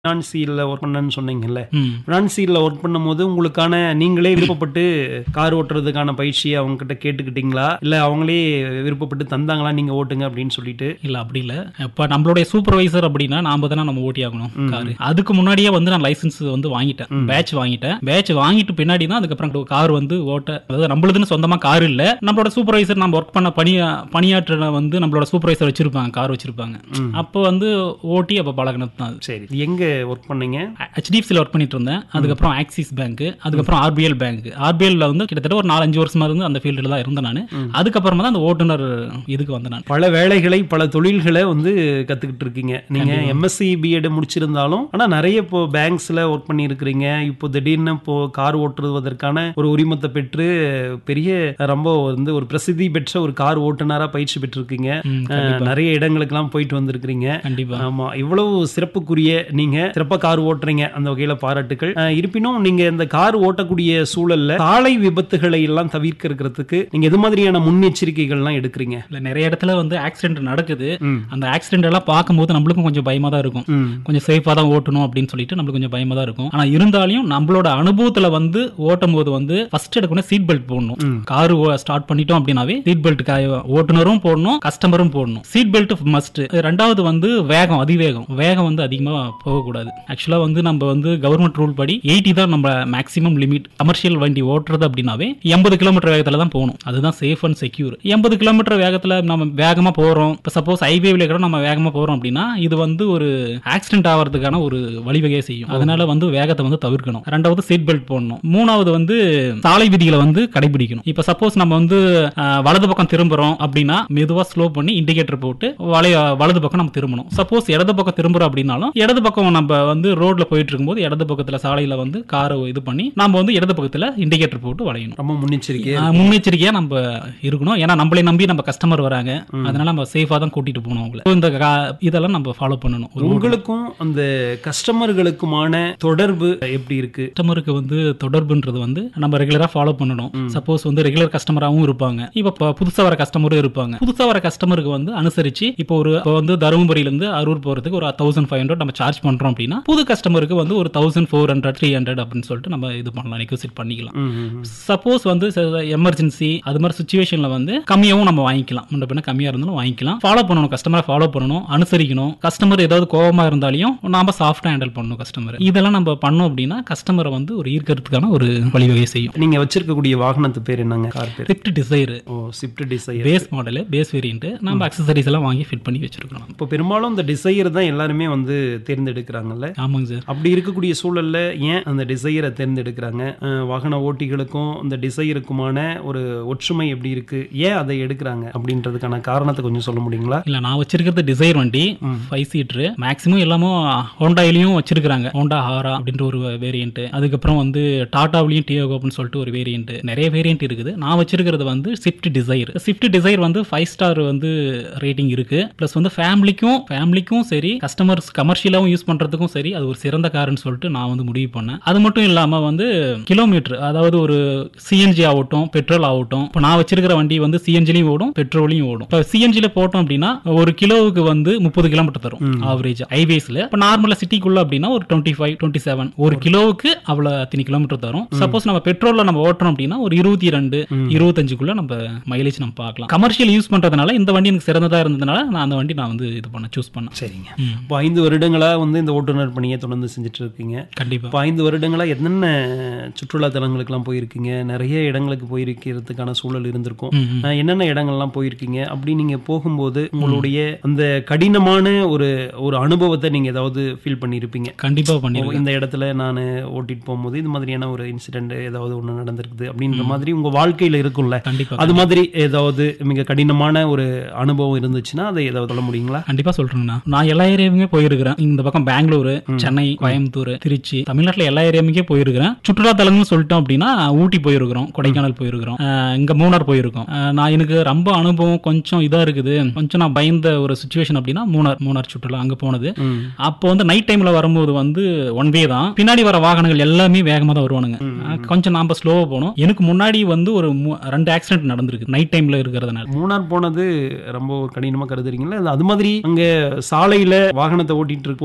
ஃபினான்சியல்ல work பண்ணேன்னு சொன்னீங்கல்ல ம் ஃபினான்சியல்ல ஒர்க் பண்ணும்போது உங்களுக்கான நீங்களே விருப்பப்பட்டு கார் ஓட்டுறதுக்கான பயிற்சியை அவங்க கிட்ட கேட்டுக்கிட்டீங்களா இல்ல அவங்களே விருப்பப்பட்டு தந்தாங்களா நீங்க ஓட்டுங்க அப்படின்னு சொல்லிட்டு இல்ல அப்படி இல்ல இப்ப நம்மளுடைய சூப்பர்வைசர் அப்படின்னா நாம தானே நம்ம ஓட்டி ஆகணும் காரு அதுக்கு முன்னாடியே வந்து நான் லைசன்ஸ் வந்து வாங்கிட்டேன் பேட்ச் வாங்கிட்டேன் பேட்ச் வாங்கிட்டு பின்னாடி தான் அதுக்கப்புறம் கார் வந்து ஓட்ட அதாவது நம்மளுதுன்னு சொந்தமா கார் இல்ல நம்மளோட சூப்பர்வைசர் நம்ம ஒர்க் பண்ண பணியா பணியாற்ற வந்து நம்மளோட சூப்பர்வைசர் வச்சிருப்பாங்க கார் வச்சிருப்பாங்க அப்போ வந்து ஓட்டி அப்ப பழகினது தான் அது சரி எங்க ஒர்க் பண்ணீங்க ஹெச்டிஎஃப்சியில் ஒர்க் பண்ணிட்டு இருந்தேன் அதுக்கப்புறம் ஆக்சிஸ் பேங்க் அதுக்கப்புறம் ஆர்பிஎல் பேங்க் ஆர்பிஎல்ல வந்து கிட்டத்தட்ட ஒரு நாலஞ்சு வருஷமா இருந்து அந்த ஃபீல்டில் தான் இருந்தேன் நான் அதுக்கப்புறமா தான் அந்த ஓட்டுநர் இதுக்கு வந்தேன் நான் பல வேலைகளை பல தொழில்களை வந்து கத்துக்கிட்டு இருக்கீங்க நீங்க எம்எஸ்சி பிஎட் முடிச்சிருந்தாலும் ஆனா நிறைய இப்போ பேங்க்ஸ்ல ஒர்க் பண்ணி இருக்கிறீங்க இப்போ திடீர்னு இப்போ கார் ஓட்டுவதற்கான ஒரு உரிமத்தை பெற்று பெரிய ரொம்ப வந்து ஒரு பிரசித்தி பெற்ற ஒரு கார் ஓட்டுநரா பயிற்சி பெற்றிருக்கீங்க ம், அஹ், நிறைய இடங்களுக்கெல்லாம் போயிட்டு வந்திருக்கிறீங்க கண்டிப்பா ஆமா இவ்வளவு சிறப்புக்குரிய நீங்க சிறப்பா கார் ஓட்டுறீங்க அந்த வகையில பாராட்டுக்கள் அஹ், இருப்பினும் நீங்க இந்த கார் ஓட்டக்கூடிய சூழல்ல சாலை விபத்துகளை எல்லாம் தவிர்க்க இருக்கிறதுக்கு நீங்க எது மாதிரியான முன்னெச்சரிக்கைகள்லாம் எடுக்கிறீங்க இல்ல நிறைய இடத்துல வந்து ஆக்சிடென்ட் நடக்குது ம். அந்த ஆக்சிடென்ட் எல்லாம் பார்க்கும்போது நம்மளுக்கும் கொஞ்சம் பயமா தான் இருக்கும் ம். கொஞ்சம் சேஃபாக தான் ஓட்டணும் அப்படின்னு சொல்லிட்டு நம்மளுக்கு கொஞ்சம் பயமா தான் இருக்கும் ஆனா இருந்தாலும் நம்மளோட அனுபவத்துல வந்து ஓட்டும் போது வந்து ஃபர்ஸ்ட் எடுக்கணும் சீட் பெல்ட் போடணும் கார் ஸ்டார்ட் பண்ணிட்டோம் அப்படின்னாவே சீட் பெல்ட் ஓட்டுநரும் போடணும் கஸ்டமரும் போடணும் சீட் பெல்ட் மஸ்ட் ரெண்டாவது வந்து வேகம் அதிவேகம் வேகம் வந்து அதிகமா போகக்கூடாது ஆக்சுவலா வந்து நம்ம வந்து கவர்மெண்ட் ரூல் படி எயிட்டி தான் நம்ம மேக்ஸிமம் லிமிட் கமர்ஷியல் வண்டி ஓட்டுறது அப்படின்னாவே எண்பது கிலோமீட்டர் வேகத்துல தான் போகணும் அதுதான் சேஃப் அண்ட் செக்யூர் எண்பது கிலோமீட்டர் வேகத்துல நம்ம வேகமா போறோம் இப்போ சப்போஸ் ஹைவேல கூட நம்ம வேகமா போறோம் அப்படின்னா இது வந்து ஒரு ஆக்சிடென்ட் ஆகிறதுக்கான ஒரு வழிவகையை செய்யும் அதனால வந்து வேகத்தை வந்து தவிர்க்கணும் ரெண்டாவது சீட் பெல்ட் போடணும் மூணாவது வந்து சாலை விதிகளை வந்து கடைபிடிக்கணும் இப்போ சப்போஸ் நம்ம வந்து அஹ், வலது பக்கம் திரும்புறோம் அப்படின்னா மெதுவா ஸ்லோ பண்ணி இண்டிகேட்டர் போட்டு வளைய வலது பக்கம் நம்ம திரும்பணும் சப்போஸ் இடது பக்கம் திரும்புறோம் அப்படின்னாலும் இடது பக்கம் நம்ம வந்து ரோட்ல போயிட்டு இருக்கும்போது இடது பக்கத்துல சாலையில வந்து காரை இது பண்ணி நம்ம வந்து இடது பக்கத்துல இண்டிகேட்டர் போட்டு வளையணும் ரொம்ப முன்னெச்சரிக்கை ஆஹ் முன்னெச்சரிக்கையா நம்ம இருக்கணும் ஏன்னா நம்மளை நம்பி நம்ம கஸ்டமர் வராங்க அதனால நம்ம சேஃபா தான் கூட்டிட்டு போகணும் அவங்கள So, இந்த கா- இதெல்லாம் நம்ம ஃபாலோ பண்ணணும் ஒரு உங்களுக்கும் அந்த கஸ்டமர்களுக்குமான தொடர்பு எப்படி இருக்கு கஸ்டமருக்கு வந்து தொடர்புன்றது வந்து நம்ம ரெகுலரா ஃபாலோ பண்ணணும் சப்போஸ் வந்து ரெகுலர் கஸ்டமராகவும் இருப்பாங்க இப்போ ப- புதுசா வர கஸ்டமரும் இருப்பாங்க புதுசா வர கஸ்டமருக்கு வந்து அனுசரிச்சு இப்போ ஒரு இப்போ வந்து தருமபுரியில இருந்து அரூர் போறதுக்கு ஒரு தௌசண்ட் ஃபைவ் ஹண்ட்ரட் நம்ம சார்ஜ் பண்றோம் அப்படின்னா புது கஸ்டமருக்கு வந்து ஒரு thousand four hundred three hundred அப்படின்னு சொல்லிட்டு நம்ம இது பண்ணலாம் நெகோசியேட் பண்ணிக்கலாம் ம், ம், ம். சப்போஸ் வந்து எமர்ஜென்சி அது மாதிரி சுச்சுவேஷன்ல வந்து கம்மியாகவும் நம்ம வாங்கிக்கலாம் முன்ன பின்ன கம்மியா இருந்தாலும் வாங்கிக்கலாம் ஃபாலோ பண்ணணும் கஸ்டமரை ஃபாலோ பண்ணணும் அனுசரிக்கணும் கஸ்டமர் ஏதாவது கோவமா இருந்தாலையும் நாம சாஃப்டா ஹேண்டில் பண்ணணும் கஸ்டமர் இதெல்லாம் நம்ம பண்ணோம் அப்படின்னா கஸ்டமரை வந்து ஒரு ஈர்க்கறதுக்கான ஒரு வழிவகை செய்யும் நீங்க வச்சிருக்கக்கூடிய வாகனத்து பேர் என்னங்க கார் பேர் ஸ்விஃப்ட் டிசைர் ஓ Swift Dzire base model base variant நம்ம அக்சசரிஸ் எல்லாம் வாங்கி ஃபிட் பண்ணி வச்சிருக்கோம் இப்போ பெரும்பாலும் இந்த டிசைர் தான் எல்லாருமே வந்து தேர்ந்தெடுக்கிறாங்கல்ல ஆமாங்க சார் அப்படி இருக்கக்கூடிய சூழல்ல ஏன் அந்த டிசைரை தேர்ந்தெடுக்கிறாங்க அஹ், வாகன ஓட்டிகளுக்கும் இந்த டிசைருக்குமான ஒரு ஒற்றுமை எப்படி இருக்கு ஏன் அதை எடுக்கிறாங்க அப்படின்றதுக்கான காரணத்தை கொஞ்சம் சொல்ல முடியுங்களா இல்ல நான் வச்சிருக்கிறது டிசைர் வண்டி ஃபைவ் சீட்டர் மேக்ஸிமம் எல்லாமும் ஹோண்டாயிலையும் வச்சிருக்காங்க ஹோண்டா ஹாரா அப்படின்ற ஒரு வேரியன்ட் அதுக்கப்புறம் வந்து டாட்டாவிலையும் டியோகோ அப்படின்னு சொல்லிட்டு ஒரு வேரியன்ட் நிறைய வேரியன்ட் இருக்குது நான் வச்சிருக்கிறது வந்து ஸ்விஃப்ட் டிசைர் ஸ்விஃப்ட் டிசைர் வந்து ஃபைவ் ஸ்டார் வந்து ரேட்டிங் இருக்கு ப்ளஸ் வந்து ஃபேமிலிக்கும் ஃபேமிலிக்கும் சரி கஸ்டமர்ஸ் கமர்ஷியலாகவும் யூஸ் பண்றதுக்கும் சரி அது ஒரு சிறந்த காருன்னு சொல்லிட்டு நான் வந்து முடிவு பண்ணேன் அது மட்டும் இல்லாம வந்து கிலோமீட்டர் அதாவது ஒரு சிஎன்ஜி ஆகட்டும் பெட்ரோல் ஆகட்டும் இப்போ நான் வச்சிருக்கிற வண்டி வந்து சிஎன்ஜிலையும் ஓடும் பெட்ரோலையும் ஓடும் இப்போ சிஎன்ஜில போட்டோம் அப்படின்னா ஒரு கிலோவுக்கு வந்து முப்பது கிலோமீட்டர் தரும் ஆவரேஜ் ஹைவேஸ்ல இப்போ நார்மலா சிட்டிக்குள்ள அப்படின்னா ஒரு டுவெண்ட்டி ஃபைவ் டுவெண்ட்டி செவன் ஒரு கிலோவுக்கு அவ்வளவு அத்தனை கிலோமீட்டர் தரும் சப்போஸ் நம்ம பெட்ரோல்ல நம்ம ஓட்டுறோம் அப்படின்னா ஒரு இருபத்தி ரெண்டு இருபத்தஞ்சுக்குள்ள நம்ம மைலேஜ் நம்ம பார்க்கலாம் கமர்ஷியல் யூஸ் பண்றதுனால இந்த வண்டி எனக்கு சிறந்ததா இருந்ததுனால நான் அந்த வண்டி நான் வந்து இது பண்ண சூஸ் பண்ணேன் சரிங்க ம். இப்போ ஐந்து வருடங்களா வந்து இந்த ஓட்டுநர் பணியை தொடர்ந்து செஞ்சுட்டு இருக்கீங்க கண்டிப்பா இப்போ ஐந்து வருடங்களா என்னென்ன சுற்றுலா தலங்களுக்கெல்லாம் போயிருக்கீங்க நிறைய இடங்களுக்கு போயிருக்கிறதுக்கான சூழல் இருந்திருக்கும் ம், ம். அஹ் என்னென்ன இடங்கள்லாம் போயிருக்கீங்க அப்படி நீங்க போகும்போது உங்களுடைய அந்த கடினமான ஒரு ஒரு அனுபவத்தை நீங்க ஏதாவது ஃபீல் பண்ணியிருப்பீங்க கண்டிப்பா ஓ, பண்ணிருக்கேன் இந்த இடத்துல நான் ஓட்டிட்டு போகும்போது இது மாதிரியான ஒரு இன்சிடென்ட் ஏதாவது ஒன்று நடந்திருக்குது அப்படின்ற மாதிரி உங்க வாழ்க்கையில இருக்கும்ல கண்டிப்பா அது மாதிரி ஏதாவது மிக கடினமான ஒரு அனுபவம் இருந்துச்சுன்னா அதை ஏதாவது சொல்ல முடியுங்களா கண்டிப்பா சொல்றேங்கண்ணா நான் எல்லா ஏரியாவுமே போயிருக்கிறேன் இந்த பக்கம் பெங்களூரு சென்னை கோயம்புத்தூர் திருச்சி தமிழ்நாட்டுல எல்லா ஏரியாவுமே போயிருக்கிறேன் சுற்றுலா தலங்கள்னு சொல்லிட்டோம் அப்படின்னா ஊட்டி போயிருக்கிறோம் கொடைக்கானல் போயிருக்கிறோம் அஹ் இங்க மூணார் போயிருக்கோம் அஹ் நான் எனக்கு ரொம்ப அனுபவம் கொஞ்சம் இதா இருக்குது கொஞ்சம் நான் பயந்த ஒரு சுச்சுவேஷன் அப்படின்னா மூணார் மூணார் சுற்றுலா அங்க போனது ம். அப்போ வந்து நைட் டைம்ல வரும்போது வந்து ஒன் வே தான் பின்னாடி வர வாகனங்கள் எல்லாமே வேகமா தான் வருவானுங்க அஹ் கொஞ்சம் நாம ஸ்லோவா போனோம் எனக்கு முன்னாடி வந்து ஒரு மூ- ரெண்டு ஆக்சிடென்ட் நடந்திருக்கு நைட் டைம்ல இருக்கிறதுனால மூணார் போனது ரொம்ப ஒரு கடினமா கருதுறீங்களா இல்ல அது மாதிரி அங்க சாலையில வாகனத்தை ஓட்டிட்டு போகும்போது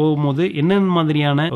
என்னென்ன மாதிரியான